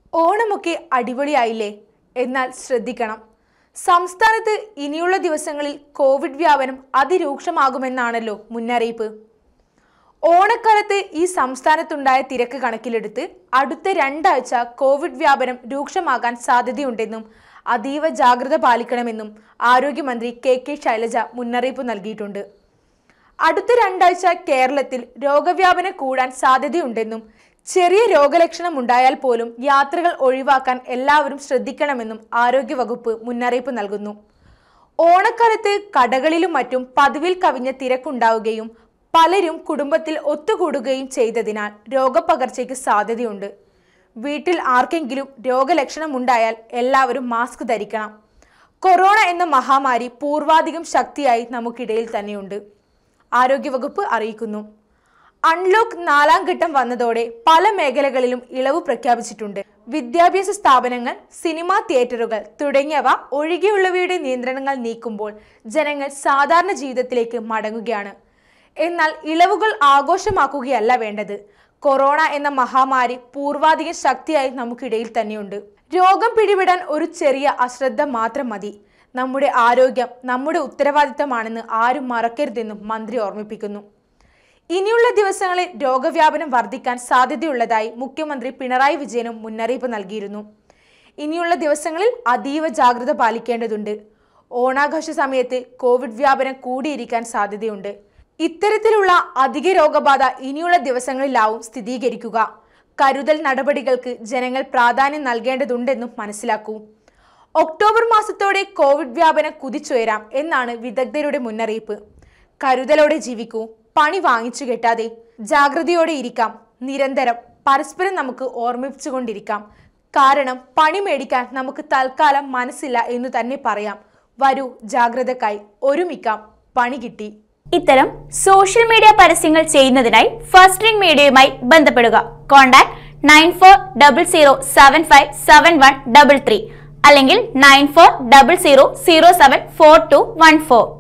ഓണമൊക്കെ അടിപൊളിയായില്ലേ എന്നാൽ ശ്രദ്ധിക്കണം സംസ്ഥാനത്ത് ഇനിയുള്ള ദിവസങ്ങളിൽ കോവിഡ് വ്യാപനം അതിരൂക്ഷമാകുമെന്നാണല്ലോ മുന്നറിയിപ്പ് ഓണക്കാലത്ത് ഈ സംസ്ഥാനത്തുണ്ടായ തിരക്ക് കണക്കിലെടുത്ത് അടുത്ത രണ്ടാഴ്ച കോവിഡ് വ്യാപനം രൂക്ഷമാകാൻ സാധ്യതയുണ്ടെന്നും അതീവ ജാഗ്രത പാലിക്കണമെന്നും ആരോഗ്യമന്ത്രി കെ കെ ശൈലജ മുന്നറിയിപ്പ് നൽകിയിട്ടുണ്ട് അടുത്ത രണ്ടാഴ്ച കേരളത്തിൽ രോഗവ്യാപനം കൂടാൻ സാധ്യതയുണ്ടെന്നും ചെറിയ രോഗലക്ഷണം ഉണ്ടായാൽ പോലും യാത്രകൾ ഒഴിവാക്കാൻ എല്ലാവരും ശ്രദ്ധിക്കണമെന്നും ആരോഗ്യവകുപ്പ് മുന്നറിയിപ്പ് നൽകുന്നു ഓണക്കാലത്ത് കടകളിലും മറ്റും പതിവിൽ കവിഞ്ഞ തിരക്കുണ്ടാവുകയും പലരും കുടുംബത്തിൽ ഒത്തുകൂടുകയും ചെയ്തതിനാൽ രോഗപകർച്ചയ്ക്ക് സാധ്യതയുണ്ട് വീട്ടിൽ ആർക്കെങ്കിലും രോഗലക്ഷണം ഉണ്ടായാൽ എല്ലാവരും മാസ്ക് ധരിക്കണം കൊറോണ എന്ന മഹാമാരി പൂർവാധികം ശക്തിയായി നമുക്കിടയിൽ തന്നെയുണ്ട് ആരോഗ്യവകുപ്പ് അറിയിക്കുന്നു അൺലോക്ക് നാലാം ഘട്ടം വന്നതോടെ പല മേഖലകളിലും ഇളവ് പ്രഖ്യാപിച്ചിട്ടുണ്ട് വിദ്യാഭ്യാസ സ്ഥാപനങ്ങൾ സിനിമാ തിയേറ്ററുകൾ തുടങ്ങിയവ ഒഴികെയുള്ളവയുടെ നിയന്ത്രണങ്ങൾ നീക്കുമ്പോൾ ജനങ്ങൾ സാധാരണ ജീവിതത്തിലേക്ക് മടങ്ങുകയാണ് എന്നാൽ ഇളവുകൾ ആഘോഷമാക്കുകയല്ല വേണ്ടത് കൊറോണ എന്ന മഹാമാരി പൂർവാധികം ശക്തിയായി നമുക്കിടയിൽ തന്നെയുണ്ട് രോഗം പിടിപെടാൻ ഒരു ചെറിയ അശ്രദ്ധ മാത്രം മതി നമ്മുടെ ആരോഗ്യം നമ്മുടെ ഉത്തരവാദിത്തമാണെന്ന് ആരും മറക്കരുതെന്നും മന്ത്രി ഓർമ്മിപ്പിക്കുന്നു ഇനിയുള്ള ദിവസങ്ങളിൽ രോഗവ്യാപനം വർദ്ധിക്കാൻ സാധ്യതയുള്ളതായി മുഖ്യമന്ത്രി പിണറായി വിജയനും മുന്നറിയിപ്പ് നൽകിയിരുന്നു ഇനിയുള്ള ദിവസങ്ങളിൽ അതീവ ജാഗ്രത പാലിക്കേണ്ടതുണ്ട് ഓണാഘോഷ സമയത്ത് കോവിഡ് വ്യാപനം കൂടിയിരിക്കാൻ സാധ്യതയുണ്ട് ഇത്തരത്തിലുള്ള അധിക രോഗബാധ ഇനിയുള്ള ദിവസങ്ങളിലാവും സ്ഥിരീകരിക്കുക കരുതൽ നടപടികൾക്ക് ജനങ്ങൾ പ്രാധാന്യം നൽകേണ്ടതുണ്ടെന്നും മനസ്സിലാക്കൂ ഒക്ടോബർ മാസത്തോടെ കോവിഡ് വ്യാപനം കുതിച്ചുയരാം എന്നാണ് വിദഗ്ധരുടെ മുന്നറിയിപ്പ് കരുതലോടെ ജീവിക്കൂ പണി വാങ്ങിച്ചു കെട്ടാതെ ജാഗ്രതയോടെ ഇരിക്കാം നിരന്തരം പരസ്പരം നമുക്ക് ഓർമ്മിപ്പിച്ചുകൊണ്ടിരിക്കാം കാരണം പണി മേടിക്കാൻ നമുക്ക് തൽക്കാലം മനസ്സില്ല എന്ന് തന്നെ പറയാം വരൂ ജാഗ്രതക്കായി ഒരുമിക്കാം പണി കിട്ടി ഇത്തരം സോഷ്യൽ മീഡിയ പരസ്യങ്ങൾ ചെയ്യുന്നതിനായി ഫസ്റ്റ് റിംഗ് മീഡിയയുമായി ബന്ധപ്പെടുക contact nine four double zero seven five seven one double three അല്ലെങ്കിൽ nine four double zero zero seven four two one four